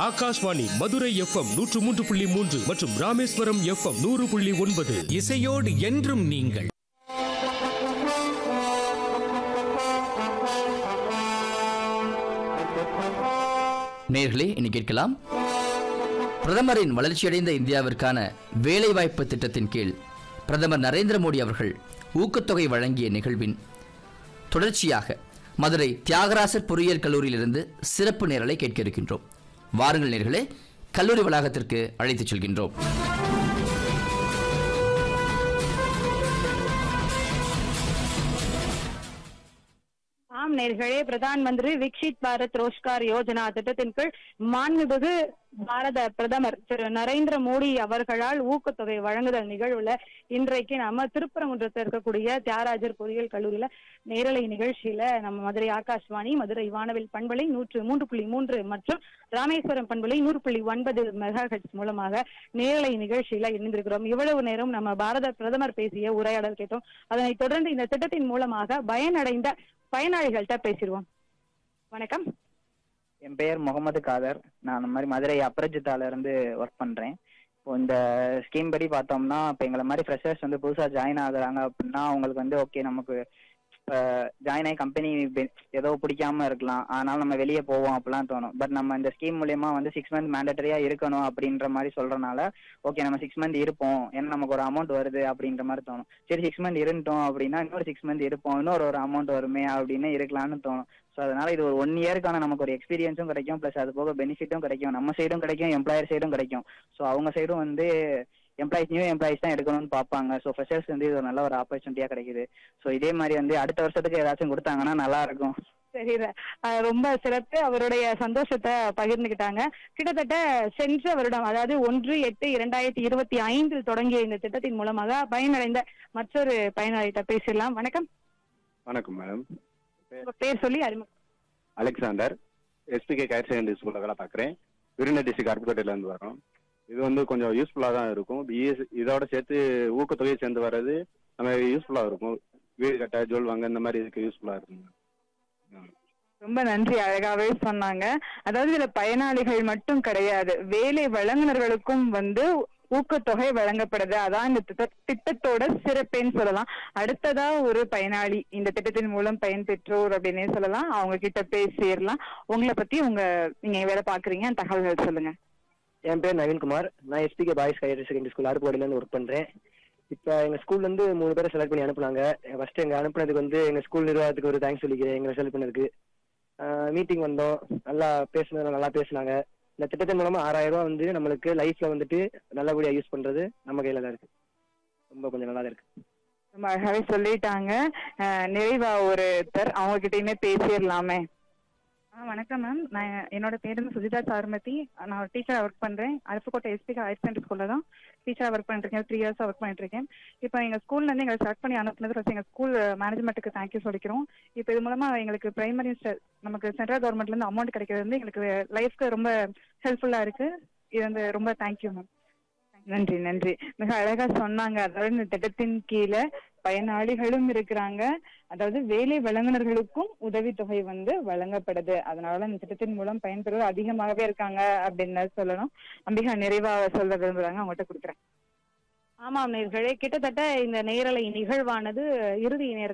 Akashvani Madurai FM நூற்று மூன்று புள்ளி மூன்று மற்றும் ராமேஸ்வரம் எஃப்எம் நூறு புள்ளி ஒன்பது இசையோடு என்றும் நீங்கள் நேர்களே இனி கேட்கலாம் பிரதமரின் வளர்ச்சியடைந்த இந்தியாவிற்கான வேலைவாய்ப்பு திட்டத்தின் கீழ் பிரதமர் நரேந்திர மோடி அவர்கள் ஊக்கத்தொகை வழங்கிய நிகழ்வின் தொடர்ச்சியாக மதுரை தியாகராசர் பொறியியல் கல்லூரியிலிருந்து சிறப்பு நேரலை கேட்க இருக்கின்றோம் வாருங்கள் நேர்களே கல்லூரி வளாகத்திற்கு அழைத்துச் செல்கின்றோம் ஆம் நேர்களே பிரதான் மந்திரி விக்ஷித் பாரத் ரோஷ்கார் யோஜனா திட்டத்தின் கீழ் மாண்புமிகு பாரத பிரதமர் திரு நரேந்திர மோடி அவர்களால் ஊக்கத்தொகை வழங்குதல் நிகழ்வுல இன்றைக்கு நம்ம திருப்பரங்குன்றத்தில் இருக்கக்கூடிய தியாகராஜர் பொறியியல் கல்லூரியில நேரலை நிகழ்ச்சியில நம்ம மதுரை ஆகாஷ்வாணி மதுரை வானவில் பண்பலை நூற்று மூன்று புள்ளி மூன்று மற்றும் ராமேஸ்வரம் பண்பலை நூறு புள்ளி ஒன்பது மெகா மூலமாக நேரலை நிகழ்ச்சியில இணைந்திருக்கிறோம் இவ்வளவு நேரம் நம்ம பாரத பிரதமர் பேசிய உரையாடல் கேட்டோம் அதனைத் தொடர்ந்து இந்த திட்டத்தின் மூலமாக பயனடைந்த பயனாளிகள்கிட்ட பேசிடுவோம் வணக்கம் என் பெயர் முகமது காதர் நான் அந்த மாதிரி மதுரை அப்ரஜித்தால இருந்து ஒர்க் பண்றேன் இப்போ இந்த ஸ்கீம் படி பார்த்தோம்னா இப்போ எங்களை மாதிரி ஃப்ரெஷர்ஸ் வந்து புதுசாக ஜாயின் ஆகுறாங்க அப்படின்னா அவங்களுக்கு வந்து ஓகே நமக்கு ஜாயின் ஆகி கம்பெனி ஏதோ பிடிக்காம இருக்கலாம் அதனால நம்ம வெளியே போவோம் அப்படிலாம் தோணும் பட் நம்ம இந்த ஸ்கீம் மூலியமா வந்து சிக்ஸ் மந்த் மேண்டட்டரியா இருக்கணும் அப்படின்ற மாதிரி சொல்றனால ஓகே நம்ம சிக்ஸ் மந்த் இருப்போம் ஏன்னா நமக்கு ஒரு அமௌண்ட் வருது அப்படின்ற மாதிரி தோணும் சரி சிக்ஸ் மந்த் இருந்துட்டோம் அப்படின்னா இன்னொரு சிக்ஸ் மந்த் இருப்போம் இன்னொரு ஒரு அமௌண்ட் வருமே அப்படின்னு இருக்கலாம்னு தோணும் ஸோ அதனால இது ஒரு ஒன் இயருக்கான நமக்கு ஒரு எக்ஸ்பீரியன்ஸும் கிடைக்கும் ப்ளஸ் அது போக பெனிஃபிட்டும் கிடைக்கும் நம்ம சைடும் கிடைக்கும் எம்ப்ளாயர் சைடும் கிடைக்கும் ஸோ அவங்க சைடும் வந்து எம்ப்ளாயிஸ் நியூ எம்ப்ளாயிஸ் தான் எடுக்கணும்னு பார்ப்பாங்க ஸோ ஃப்ரெஷர்ஸ் வந்து இது ஒரு நல்ல ஒரு ஆப்பர்ச்சுனிட்டியாக கிடைக்குது ஸோ இதே மாதிரி வந்து அடுத்த வருஷத்துக்கு ஏதாச்சும் கொடுத்தாங்கன்னா நல்லா இருக்கும் சரி அஹ் ரொம்ப சிறப்பு அவருடைய சந்தோஷத்தை பகிர்ந்துக்கிட்டாங்க கிட்டத்தட்ட சென்ற வருடம் அதாவது ஒன்று எட்டு இரண்டாயிரத்தி இருபத்தி ஐந்தில் தொடங்கிய இந்த திட்டத்தின் மூலமாக பயனடைந்த மற்றொரு பயனாளிகிட்ட பேசிடலாம் வணக்கம் வணக்கம் மேடம் உங்க பேர் சொல்லி அறிமுகம் அலெக்சாண்டர் எஸ்பிகே ஹையர் செகண்டரி ஸ்கூலில் வேலை பார்க்குறேன் விருதுநகர் டிஸ்ட்ரிக்ட் அருப்புக்கோட்டையிலேருந்து வரோம் இது வந்து கொஞ்சம் யூஸ்ஃபுல்லாக தான் இருக்கும் பிஎஸ் இதோட சேர்த்து ஊக்கத்தொகையை சேர்ந்து வர்றது நம்ம யூஸ்ஃபுல்லாக இருக்கும் வீடு கட்ட ஜுவல் வாங்க இந்த மாதிரி இதுக்கு யூஸ்ஃபுல்லாக இருக்குங்க ம். ரொம்ப நன்றி அழகாவே சொன்னாங்க அதாவது இதுல பயனாளிகள் மட்டும் கிடையாது வேலை வழங்குனர்களுக்கும் வந்து ஊக்கத்தொகை வழங்கப்படுது அதான் இந்த திட்ட- திட்டத்தோட சிறப்பேன்னு சொல்லலாம் அடுத்ததா ஒரு பயனாளி இந்த திட்டத்தின் மூலம் பயன்பெற்றோர் அப்படின்னே சொல்லலாம் அவங்க கிட்ட பேசிடலாம் உங்களை பத்தி உங்க நீங்க வேலை பாக்குறீங்க தகவல்கள் சொல்லுங்க என் பேர் நவீன்குமார் நான் SPK boys higher secondary school ஆறுபாடியிலேருந்து ஒர்க் பண்ணுறேன் இப்போ எங்கள் ஸ்கூல்லேருந்து மூணு பேரை செலக்ட் பண்ணி அனுப்புனாங்க ஃபர்ஸ்ட் எங்கள் அனுப்புனதுக்கு வந்து எங்கள் ஸ்கூல் நிர்வாகத்துக்கு ஒரு தேங்க்ஸ் சொல்லிக்கிறேன் எங்களை செலக்ட் பண்ணதுக்கு மீட்டிங் வந்தோம் நல்லா பேசுனது நல்லா பேசுனாங்க இந்த திட்டத்தின் மூலமாக ஆறாயிரம் ரூபா வந்து நம்மளுக்கு லைஃப்பில் வந்துட்டு நல்லபடியாக யூஸ் பண்ணுறது நம்ம கையில் தான் இருக்குது ரொம்ப கொஞ்சம் நல்லா தான் இருக்குது ரொம்ப அழகாவே சொல்லிட்டாங்க அஹ் நிறைவா ஒருத்தர் அவங்க கிட்டயுமே பேசிடலாமே ஆ வணக்கம் மேம் நான் என்னோட பேர் வந்து சுஜிதா சாருமதி நான் ஒரு டீச்சராக ஒர்க் பண்ணுறேன் அருப்புக்கோட்டை எஸ்பி ஹையர் செகண்டரி ஸ்கூலில் தான் டீச்சராக ஒர்க் பண்ணிருக்கேன் த்ரீ இயர்ஸாக ஒர்க் பண்ணிட்டு இருக்கேன் இப்போ எங்கள் ஸ்கூல்லேருந்து எங்களை செலக்ட் பண்ணி அனுப்புனது ஃபஸ்ட் எங்கள் ஸ்கூல் மேனேஜ்மெண்ட்டுக்கு தேங்க்யூ சொல்லிக்கிறோம் இப்போ இது மூலமாக எங்களுக்கு பிரைமரி நமக்கு சென்ட்ரல் கவர்மெண்ட்லேருந்து அமௌண்ட் கிடைக்கிறது வந்து எங்களுக்கு லைஃப்க்கு ரொம்ப ஹெல்ப்ஃபுல்லாக இருக்குது இது வந்து ரொம்ப தேங்க்யூ மேம் நன்றி நன்றி மிக அழகா சொன்னாங்க அதாவது இந்த திட்டத்தின் கீழே பயனாளிகளும் இருக்கிறாங்க அதாவது வேலை வழங்குனர்களுக்கும் உதவித்தொகை வந்து வழங்கப்படுது அதனால இந்த திட்டத்தின் மூலம் பயன்பெறுவோர் அதிகமாகவே இருக்காங்க அப்படின்னு சொல்லணும் அம்பிகா நிறைவா சொல்ல விரும்புறாங்க அவங்ககிட்ட கொடுக்குறேன் ஆமாம் நேர்களே கிட்டத்தட்ட இந்த நேரலை நிகழ்வானது இறுதி நேர